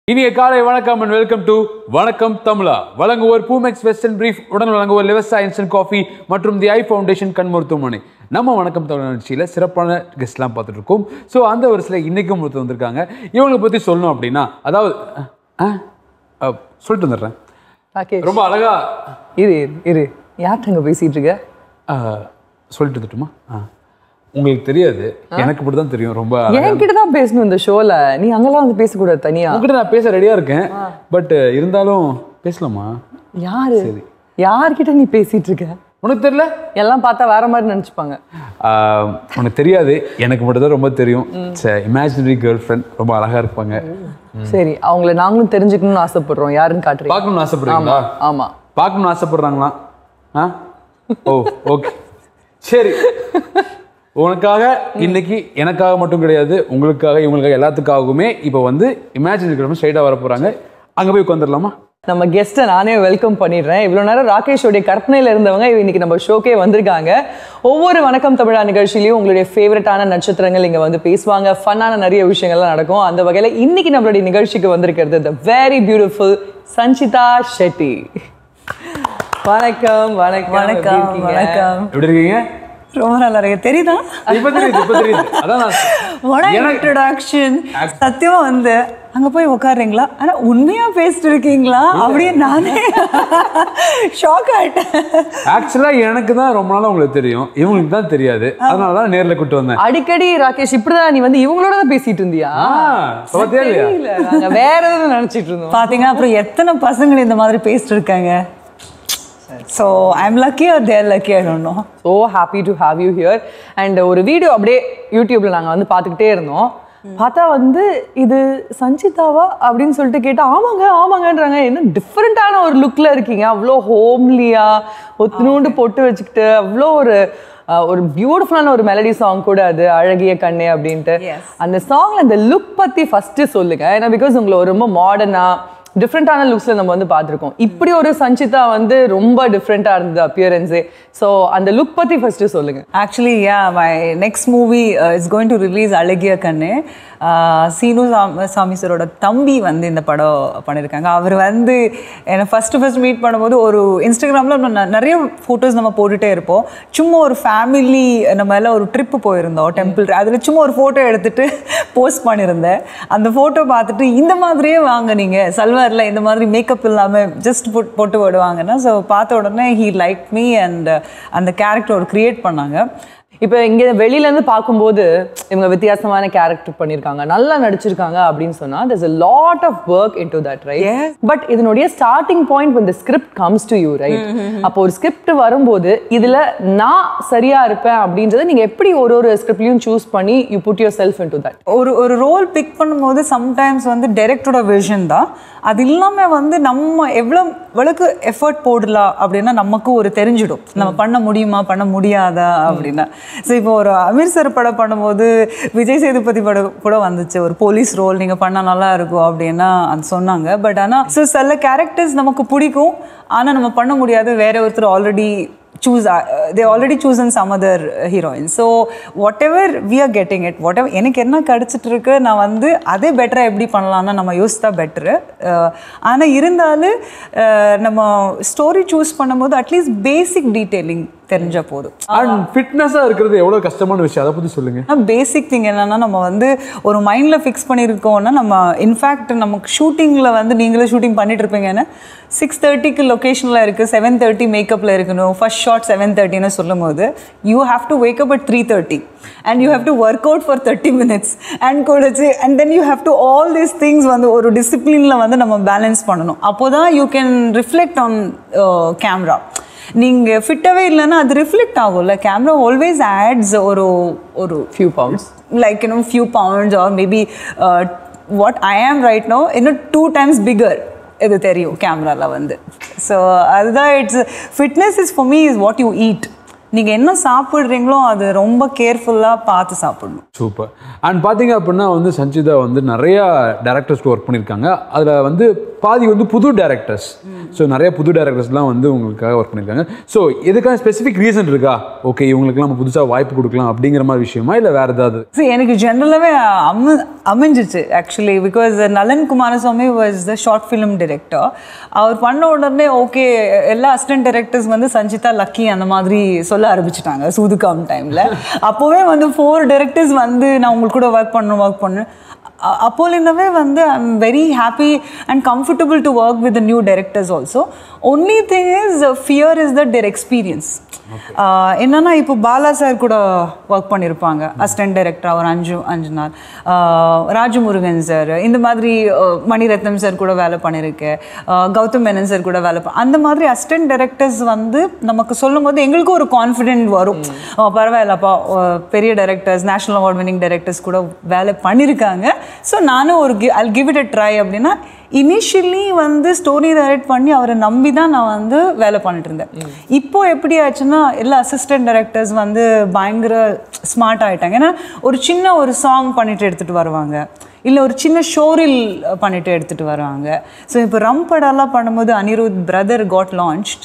இனிய காலை வணக்கம் அண்ட் வெல்கம் டு வணக்கம் தமிழா வழங்குவோர் பூமெக்ஸ் வெஸ்டர்ன் பிரீஃப் உடன் வழங்குவோர் லிவஸ்டா இன்ஸ்டன்ட் காஃபி மற்றும் தி ஐ ஃபவுண்டேஷன் கண் மருத்துவமனை நம்ம வணக்கம் தமிழ் நிகழ்ச்சியில் சிறப்பான கெஸ்ட்லாம் பார்த்துட்டு இருக்கோம் ஸோ அந்த வரிசையில் இன்றைக்கும் ஒருத்தர் வந்திருக்காங்க இவங்களை பற்றி சொல்லணும் அப்படின்னா அதாவது ஆ, ஆ, சொல்லிட்டு வந்துடுறேன் ராகேஷ் ரொம்ப அழகா இரு இரு, இரு யார்கிட்ட பேசிட்டு இருக்க ஆ, சொல்லிட்டு வந்துட்டுமா ஆ. உங்களுக்கு தெரியாது எனக்கு மட்டும் தான் தெரியும் ரொம்ப அழகா. என்கிட்ட தான் பேசணும் இந்த ஷோல நீ அங்கெல்லாம் வந்து பேசக்கூடாது தனியா உங்ககிட்ட நான் பேச ரெடியாக இருக்கேன் பட் இருந்தாலும் பேசலாமா யாரு யார்கிட்ட நீ பேசிட்டு இருக்க உனக்கு தெரியல எல்லாம் பார்த்தா வேற மாதிரி நினைச்சுப்பாங்க ஆஹ் உனக்கு தெரியாது எனக்கு மட்டும் தான் ரொம்ப தெரியும் இமேஜினரி கேர்ள் ஃப்ரெண்ட் ரொம்ப அழகா இருப்பாங்க சரி அவங்கள நாங்களும் தெரிஞ்சுக்கணும்னு ஆசைப்படுறோம் யாருன்னு காட்டுறீங்க பார்க்கணும்னு ஆசைப்படுறீங்களா ஆமா பார்க்கணும்னு ஆசைப்படுறாங்களா ஆ ஓ ஓகே சரி உனக்காக இன்னைக்கு எனக்காக மட்டும் கிடையாது உங்களுக்காக இவங்களுக்காக எல்லாத்துக்காகவுமே இப்போ வந்து இமேஜினரி கேர்ள் ஸ்ட்ரைட்டாக வர போறாங்க அங்கே போய் உட்காந்துடலாமா நம்ம கெஸ்ட்டை நானே வெல்கம் பண்ணிடுறேன் இவ்வளோ நேரம் ராகேஷோடைய கற்பனையில் இருந்தவங்க இன்னைக்கு நம்ம ஷோக்கே வந்திருக்காங்க ஒவ்வொரு வணக்கம் தமிழா நிகழ்ச்சியிலையும் உங்களுடைய ஃபேவரட்டான நட்சத்திரங்கள் இங்கே வந்து பேசுவாங்க ஃபன்னான நிறைய விஷயங்கள்லாம் நடக்கும் அந்த வகையில் இன்னைக்கு நம்மளுடைய நிகழ்ச்சிக்கு வந்திருக்கிறது the very beautiful Sanjitha Shetty வணக்கம் வணக்கம் எப்படி வணக்கம் இருக்கீங்க? வணக்கம் எப்படி இருக்கீங்க ரொம்ப நல்லா இருக்கு தெரியுதா இப்போ தெரியுது இப்போ தெரியுது அதான் நான் வணக்கம் எனக்கு இன்ட்ரடக்ஷன் சத்தியமா வந்து அங்க போய் உட்காருறீங்களா ஆனா உண்மையா பேசிட்டு இருக்கீங்களா அப்படியே நானே ஷாக் ஆயிட்டேன் ஆக்சுவலாக எனக்கு தான் ரொம்ப நாளா உங்களுக்கு தெரியும் இவங்களுக்கு தான் தெரியாது அதனால தான் நேரில் கூட்டு வந்தேன் அடிக்கடி ராகேஷ் இப்படிதான் நீ வந்து இவங்களோட தான் பேசிட்டு இருந்தியா ஆ பார்த்தியா இல்லையா தெரியல நாங்க வேற எதுவும் நினைச்சிட்டு இருந்தோம் பாத்தீங்கன்னா அப்புறம் எத்தனை பசங்க இந்த மாதிரி பேசிட்டு இருக்காங்க so I am lucky or they're lucky I don't know so happy to have you here and ஒரு வீடியோ அப்படியே யூடியூப்ல நாங்கள் வந்து பார்த்துக்கிட்டே இருந்தோம் பார்த்தா வந்து இது சஞ்சிதாவா அப்படின்னு சொல்லிட்டு கேட்டா ஆமாங்க ஆமாங்கன்றாங்க என்ன டிஃப்ரெண்ட்டான ஒரு லுக்ல இருக்கீங்க அவ்வளோ ஹோம்லியா ஒத்துனூண்டு பொட்டு வச்சுக்கிட்டு அவ்வளோ ஒரு அஹ், ஒரு பியூட்டிஃபுல்லான ஒரு மெலடி சாங் கூட அது அழகிய கண்ணே அப்படின்ட்டு Yes. அந்த சாங்ல அந்த லுக் பத்தி ஃபர்ஸ்ட் சொல்லுங்க ஏன்னா பிகாஸ் உங்களை ஒரு ரொம்ப மாடர்னா டிஃப்ரெண்டான லுக்ஸ்ல நம்ம வந்து பார்த்துருக்கோம் இப்படி ஒரு சஞ்சிதா வந்து ரொம்ப டிஃப்ரெண்டா இருந்தது அப்பியரன்ஸே ஸோ அந்த லுக் பத்தி ஃபர்ஸ்ட் சொல்லுங்க actually yeah my next movie is going to release அழகிய கண்ணு Uh, சீனு சாம்- சாமி சாரோட தம்பி வந்து இந்த படம் பண்ணியிருக்காங்க அவர் வந்து என்னை ஃபஸ்ட்டு ஃபஸ்ட் மீட் பண்ணும்போது ஒரு இன்ஸ்டாகிராமில் நிறைய ஃபோட்டோஸ் நம்ம போட்டுகிட்டே இருப்போம் சும்மா ஒரு ஃபேமிலி நம்ம எல்லாம் ஒரு ட்ரிப்பு போயிருந்தோம் டெம்பிள் அதில் சும்மா ஒரு ஃபோட்டோ எடுத்துட்டு போஸ்ட் பண்ணியிருந்தேன் அந்த ஃபோட்டோ பார்த்துட்டு இந்த மாதிரியே வாங்க நீங்கள் சல்வாரில் இந்த மாதிரி மேக்கப் இல்லாமல் ஜஸ்ட் போட் போட்டு விடுவாங்கன்னா ஸோ பார்த்த உடனே ஹீ லைக் மீ அண்ட் அந்த கேரக்டர் ஒரு க்ரியேட் பண்ணாங்க இப்போ இங்க வெளியில இருந்து பார்க்கும்போது இவங்க வித்தியாசமான கேரக்டர் பண்ணிருக்காங்க நல்லா நடிச்சிருக்காங்க அப்படின்னு சொன்னா there's a lot of work into that right Yes. But இதனுடைய starting point when the script comes to you right அப்போ ஒரு ஸ்கிரிப்ட் வரும்போது இதுல நான் சரியா இருப்பேன் அப்படின்றத நீங்க எப்படி ஒரு ஒரு ஸ்கிரிப்ட்லயும் சூஸ் பண்ணி you put yourself into that ஒரு ஒரு ரோல் பிக் பண்ணும்போது சம்டைம்ஸ் வந்து டைரக்டரோட விஷன் தான் அது இல்லாமல் வந்து நம்ம எவ்வளோ எவ்வளோக்கு எஃபர்ட் போடலாம் அப்படின்னா நமக்கு ஒரு தெரிஞ்சிடும் நம்ம பண்ண முடியுமா பண்ண முடியாதா அப்படின்னா ஸோ இப்போ ஒரு அமீர் சார் படம் பண்ணும்போது விஜய் சேதுபதி படம் கூட வந்துச்சு ஒரு போலீஸ் ரோல் நீங்கள் பண்ணால் நல்லா இருக்கும் அப்படின்னா அது சொன்னாங்க பட் ஆனால் ஸோ சில கேரக்டர்ஸ் நமக்கு பிடிக்கும் ஆனால் நம்ம பண்ண முடியாது வேற ஒருத்தர் already choose uh, they already chosen some other uh, heroines so whatever we are getting it whatever எனக்கு என்ன கிடைச்சிட்டு இருக்கு நான் வந்து அதே பெட்டராக எப்படி பண்ணலாம்னு நம்ம யோசித்தா பெட்ரு ஆனால் இருந்தாலும் uh, நம்ம ஸ்டோரி சூஸ் பண்ணும்போது அட்லீஸ்ட் பேசிக் டீட்டெயிலிங் தெரிஞ்ச போதும் அண்ட் ஃபிட்னஸாக இருக்கிறது எவ்வளோ கஷ்டமான விஷயம் அதை பற்றி சொல்லுங்க பேசிக் திங் என்னன்னா நம்ம வந்து ஒரு மைண்டில் ஃபிக்ஸ் பண்ணியிருக்கோம்னா நம்ம இன்ஃபேக்ட் நமக்கு ஷூட்டிங்கில் வந்து நீங்களே ஷூட்டிங் பண்ணிட்டு இருப்பீங்கன்னா சிக்ஸ் தேர்ட்டிக்கு லொக்கேஷனில் இருக்குது செவன் தேர்ட்டி மேக்கப்பில் இருக்கணும் ஃபர்ஸ்ட் ஷாட் செவன் தேர்ட்டின்னு சொல்லும் போது you have to wake up at three thirty and you have to work out for thirty minutes and கூடச்சு and then you have to all these things வந்து ஒரு டிசிப்ளினில் வந்து நம்ம பேலன்ஸ் பண்ணணும் அப்போ தான் you can reflect on camera நீங்கள் ஃபிட்டாகவே இல்லைன்னா அது ரிஃப்ளெக்ட் ஆகும்ல கேமரா ஆல்வேஸ் ஆட்ஸ் ஒரு ஒரு few pounds like you know few pounds or maybe uh, what I am right now இன்னும் டூ டைம்ஸ் பிகர் இது தெரியும் கேமராவில் வந்து ஸோ அதுதான் it's fitness is for me is what you eat நீங்கள் என்ன சாப்பிட்றீங்களோ அது ரொம்ப கேர்ஃபுல்லாக பார்த்து சாப்பிடணும் சூப்பர் அண்ட் பார்த்தீங்க அப்படின்னா வந்து சஞ்சிதா வந்து நிறையா டேரக்டர்ஸ்க்கு ஒர்க் பண்ணியிருக்காங்க அதில் வந்து பாதி வந்து புது டேரக்டர்ஸ் ஸோ நிறைய புது டேரக்டர்ஸ்லாம் வந்து உங்களுக்காக ஒர்க் பண்ணியிருக்காங்க ஸோ எதுக்கான ஸ்பெசிஃபிக் ரீசன் இருக்கா ஓகே இவங்களுக்குலாம் நம்ம புதுசாக வாய்ப்பு கொடுக்கலாம் அப்படிங்கிற மாதிரி விஷயமா இல்லை வேறு ஏதாவது See, எனக்கு ஜென்ரலாகவே அம அமைஞ்சிச்சு actually because Nalan Kumarasamy was the short film director அவர் பண்ண உடனே ஓகே எல்லா அசிஸ்டன்ட் டைரக்டர்ஸ் வந்து சஞ்சிதா லக்கி அந்த மாதிரி சொல்ல ஆரம்பிச்சிட்டாங்க சூதுகாம் டைமில் அப்போவே வந்து ஃபோர் டைரக்டர்ஸ் வந்து நான் உங்களுக்கு கூட ஒர்க் பண்ணணும் ஒர்க் பண்ணு அ- அப்போலேருந்தவே வந்து I am very happy and comfortable to work with new directors also only thing is fear is that their experience என்னன்னா இப்போ பாலா சார் கூட ஒர்க் பண்ணியிருப்பாங்க அசிஸ்டன்ட் டைரக்டர் ஒரு அஞ்சு அஞ்சு நாள் ஆஹ் ராஜமுருகன் சார் இந்த மாதிரி ஆஹ் மணிரத்னம் சார் கூட வேலை பண்ணியிருக்கேன் ஆஹ் கௌதம் மேனன் சார் கூட வேலை ப- அந்த மாதிரி அசிஸ்டன்ட் டைரக்டர்ஸ் வந்து நமக்கு சொல்லும் போது எங்களுக்கும் ஒரு கான்ஃபிடென்ட் வரும் ஆ, பரவாயில்லப்பா ஆ, பெரிய directors national award winning directors கூட வேலை பண்ணியிருக்காங்க ஸோ நானும் ஒரு I give it a try அப்படின்னா இனிஷியலி வந்து ஸ்டோரி டைரக்ட் பண்ணி அவரை நம்பி தான் நான் வந்து வேலை பண்ணிட்டு இருந்தேன் இப்போ எப்படி ஆச்சுன்னா எல்லா அசிஸ்டன்ட் டைரக்டர்ஸ் வந்து பயங்கர ஸ்மார்ட் ஆயிட்டாங்க ஏன்னா ஒரு சின்ன ஒரு சாங் பண்ணிட்டு எடுத்துட்டு வருவாங்க இல்லை ஒரு சின்ன ஷோரில் பண்ணிட்டு எடுத்துட்டு வருவாங்க ஸோ இப்போ ரம் படம்லாம் பண்ணும்போது அனிருத் பிரதர் காட் லான்ச்ட்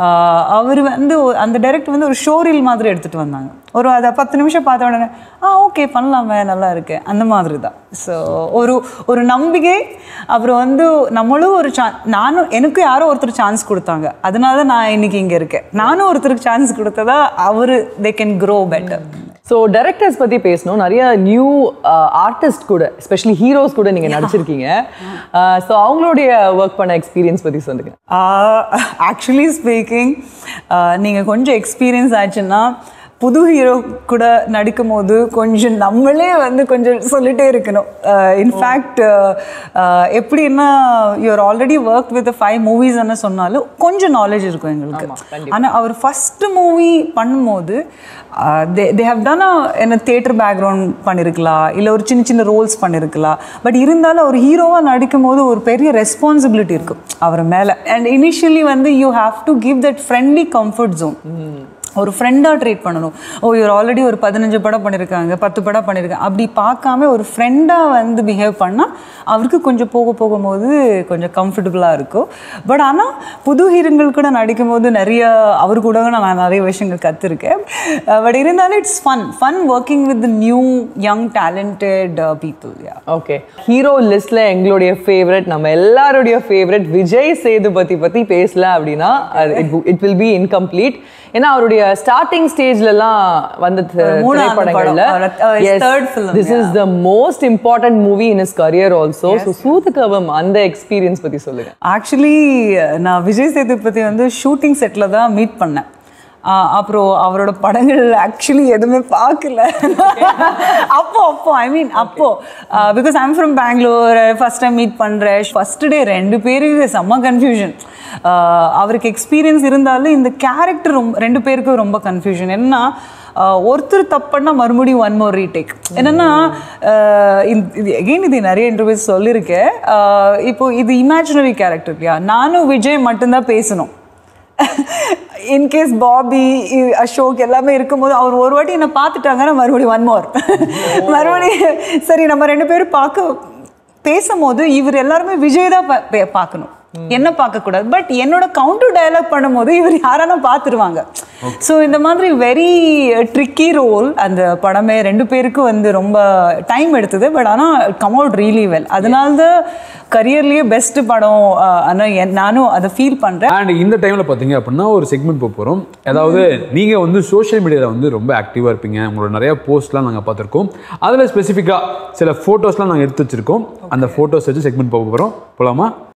அவர் வந்து ஒ- அந்த டைரக்டர் வந்து ஒரு ஷோரீல் மாதிரி எடுத்துட்டு வந்தாங்க ஒரு அதை பத்து நிமிஷம் பார்த்த உடனே ஆ ஓகே பண்ணலாமே நல்லா இருக்கு அந்த மாதிரி தான் ஸோ ஒரு ஒரு நம்பிக்கை அப்புறம் வந்து நம்மளும் ஒரு சா நானும் எனக்கு யாரோ ஒருத்தர் சான்ஸ் கொடுத்தாங்க அதனால நான் இன்னைக்கு இங்கே இருக்கேன் நானும் ஒருத்தருக்கு சான்ஸ் கொடுத்ததா அவர் they can grow better so directors பற்றி பேசணும் நிறைய நியூ ஆர்டிஸ்ட் கூட எஸ்பெஷலி ஹீரோஸ் கூட நீங்கள் நடிச்சிருக்கீங்க ஸோ அவங்களுடைய ஒர்க் பண்ண எக்ஸ்பீரியன்ஸ் பற்றி சொல்லுங்க ஆக்சுவலி ஸ்பீக்கிங் நீங்கள் கொஞ்சம் எக்ஸ்பீரியன்ஸ் ஆச்சுன்னா புது ஹீரோ கூட நடிக்கும் போது கொஞ்சம் நம்மளே வந்து கொஞ்சம் சொல்லிட்டே இருக்கணும் இன்ஃபேக்ட் எப்படின்னா you're already work with five மூவிஸ்ன்னு சொன்னாலும் கொஞ்சம் நாலேஜ் இருக்கும் எங்களுக்கு ஆனால் அவர் ஃபஸ்ட்டு மூவி பண்ணும்போது தே ஹவ் டன் என்ன தேட்டர் பேக்ரவுண்ட் பண்ணியிருக்கலாம் இல்லை ஒரு சின்ன சின்ன ரோல்ஸ் பண்ணியிருக்கலாம் பட் இருந்தாலும் ஒரு ஹீரோவாக நடிக்கும் போது ஒரு பெரிய ரெஸ்பான்சிபிலிட்டி இருக்கும் அவர் மேலே அண்ட் இனிஷியலி வந்து you have to give that friendly comfort zone ஒரு ஃப்ரெண்டாக ட்ரீட் பண்ணணும் ஓ இவர் ஆல்ரெடி ஒரு பதினஞ்சு படம் பண்ணியிருக்காங்க பத்து படம் பண்ணியிருக்காங்க அப்படி பார்க்காம ஒரு ஃப்ரெண்டாக வந்து பிஹேவ் பண்ணால் அவருக்கு கொஞ்சம் போக போகும்போது கொஞ்சம் கம்ஃபர்டபுளாக இருக்கும் பட் ஆனால் புது ஹீரோங்கள் கூட நடிக்கும் போது நிறைய அவர் கூட நான் நிறைய விஷயங்கள் கற்றுருக்கேன் பட் இருந்தாலும் it's fun fun working with new young talented people yeah okay hero லிஸ்ட்ல எங்களுடைய ஃபேவரட் நம்ம எல்லாருடைய ஃபேவரட் விஜய் சேதுபதி பத்தி பேசல அப்படின்னா இட் வில் பி இன்கம்ப்ளீட் ஏன்னா அவருடைய ஸ்டார்டிங் ஸ்டேஜ்லலாம் வந்த தி- மூணாவது திரைப்படங்கள்ல படம். அவர், uh, his third film, this is the most important movie in his career also so Soodhu Kavvum அந்த எக்ஸ்பீரியன்ஸ் பத்தி சொல்லுங்க ஆக்சுவலி நான் விஜய் சேதுபதி வந்து ஷூட்டிங் செட்டில் தான் மீட் பண்ணேன் ஆஹ் அப்புறம் அவரோட படங்கள் ஆக்சுவலி எதுவுமே பார்க்கல அப்போ அப்போ ஐ மீன் அப்போ because I'm from Bangalore first time meet பண்ணுறேன் ஃபர்ஸ்ட் டே ரெண்டு பேருக்கு செம்ம கன்ஃபியூஷன் அவருக்கு எக்ஸ்பீரியன்ஸ் இருந்தாலும் இந்த கேரக்டர் ரொம்ப ரெண்டு பேருக்கும் ரொம்ப கன்ஃபியூஷன் என்னன்னா ஆஹ் ஒருத்தர் தப்புன்னா மறுபடியும் ஒன் மோர் ரீடேக் என்னன்னா ஆஹ் இந்த- இது எகெயின் இது நிறைய இன்டர்வியூஸ் சொல்லியிருக்கேன் ஆஹ் இப்போ இது இமேஜினரி கேரக்டர் இல்லையா நானும் விஜய் மட்டும்தான் பேசணும் இன்கேஸ் பாபி இ- அசோக் எல்லாமே இருக்கும்போது அவர் ஒரு வாட்டி என்னை பார்த்துட்டாங்கன்னா மறுபடியும் ஒன் மோர் மறுபடியும் சரி நம்ம ரெண்டு பேரும் பார்க்க பேசும்போது இவர் எல்லாருமே விஜய் தான் பா- பே- பார்க்கணும் என்ன பார்க்கக்கூடாது பட் என்னோட கவுண்டர் டயலாக் பண்ணும்போது இவர் யாரானா பார்த்துருவாங்க ஸோ இந்த மாதிரி வெரி ட்ரிக்கி ரோல் அந்த படமே ரெண்டு பேருக்கும் வந்து ரொம்ப டைம் எடுத்தது பட் ஆனால் கம் அவுட் ரியலி வெல் அதனால தான் கரியர்லேயே பெஸ்ட் படம் ஆனால் நானும் அதை ஃபீல் பண்ணுறேன் அண்ட் இந்த டைமில் பார்த்தீங்க அப்படின்னா ஒரு செக்மெண்ட் போக போகிறோம் அதாவது நீங்கள் வந்து சோஷியல் மீடியாவில் வந்து ரொம்ப ஆக்டிவாக இருப்பீங்க உங்களோட நிறைய போஸ்ட்லாம் நாங்கள் பார்த்துருக்கோம் அதில் ஸ்பெசிஃபிக்காக சில ஃபோட்டோஸ்லாம் நாங்கள் எடுத்து வச்சிருக்கோம் அந்த ஃபோட்டோஸ் வச்சு செக்மெண்ட் போக போகிறோம் போகலாமா